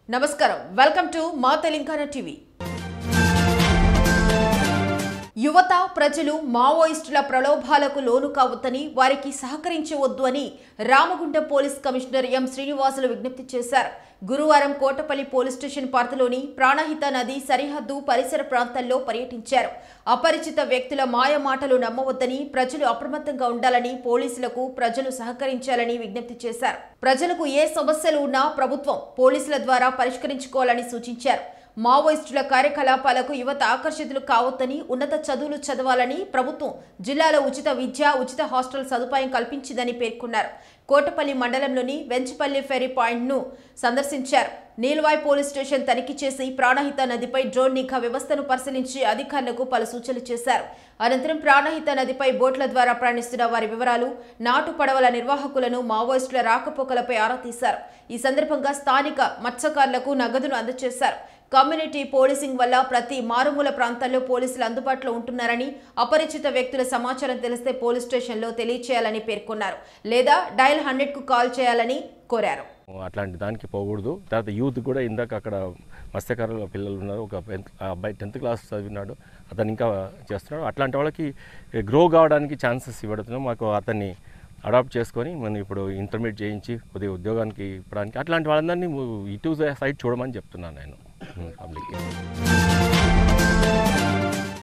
నమస్కారం welcome to మా Telangana TV యువత ప్రజలు మావోయిస్టుల ప్రలోభాలకు లోను కావద్దని వారికి సహకరించవద్దు అని Ramagundam police commissioner M Srinivasulu విజ్ఞప్తి చేశారు గురువారం కోటపల్లి పోలీస్ స్టేషన్ పరిధిలోని ప్రాణహిత నది సరిహద్దు పరిసర ప్రాంతాల్లో పర్యటించారు అపరిచిత వ్యక్తుల మాయ మాటలు నమ్మవద్దని ప్రజలు అప్రమత్తంగా ఉండాలని పోలీసులకు ప్రజలు సహకరించాలని విజ్ఞప్తి చేశారు ప్రజలకు ఏ సమస్యలు ఉన్నా ప్రభుత్వం పోలీసుల ద్వారా పరిష్కరించుకోవాలని సూచించారు మావోయిస్టుల కార్యకలాపాలకు యువత ఆకర్షితులు కావద్దని ఉన్నత చదువులు చదవాలని ప్రభుత్వం జిల్లాలో ఉచిత విద్య ఉచిత హాస్టల్ సదుపాయం కల్పించిందని పేర్కొన్నారు కోటపల్లి మండలంలోని వెంచపల్లి ఫెరీ పాయింట్ను సందర్శించారు నీల్వాయ్ పోలీస్ స్టేషన్ తనిఖీ చేసి ప్రాణహిత నదిపై డ్రోన్ నిఘా వ్యవస్థను పరిశీలించి అధికారులకు పలు సూచనలు చేశారు అనంతరం ప్రాణహిత నదిపై బోట్ల ద్వారా ప్రయాణిస్తున్న వారి వివరాలు నాటు పడవల నిర్వాహకులను మావోయిస్టుల రాకపోకలపై ఆరా తీశారు ఈ సందర్భంగా స్థానిక మత్స్యకారులకు నగదును అందజేశారు కమ్యూనిటీ పోలీసింగ్ వల్ల ప్రతి మారుమూల ప్రాంతాల్లో పోలీసులు అందుబాటులో ఉంటున్నారని అపరిచిత వ్యక్తుల సమాచారం తెలిస్తే పోలీస్ స్టేషన్లో తెలియచేయాలని పేర్కొన్నారు లేదా డయల్ హండ్రెడ్ కు కాల్ చేయాలని కోరారు అట్లాంటి దానికి పోకూడదు తర్వాత యూత్ కూడా ఇందాక అక్కడ మత్స్యకారుల పిల్లలు ఉన్నారు ఒక టెన్త్ ఆ అబ్బాయి టెన్త్ క్లాస్ చదివినాడు అతను ఇంకా చేస్తున్నాడు అట్లాంటి వాళ్ళకి గ్రో కావడానికి ఛాన్సెస్ ఇవ్వడుతున్నాం మాకు అతన్ని అడాప్ట్ చేసుకొని మనం ఇప్పుడు ఇంటర్మీడియట్ చేయించి కొద్దిగా ఉద్యోగానికి ఇవ్వడానికి అట్లాంటి వాళ్ళందరినీ ఇటు సైడ్ చూడమని చెప్తున్నాను నేను పబ్లిక్కి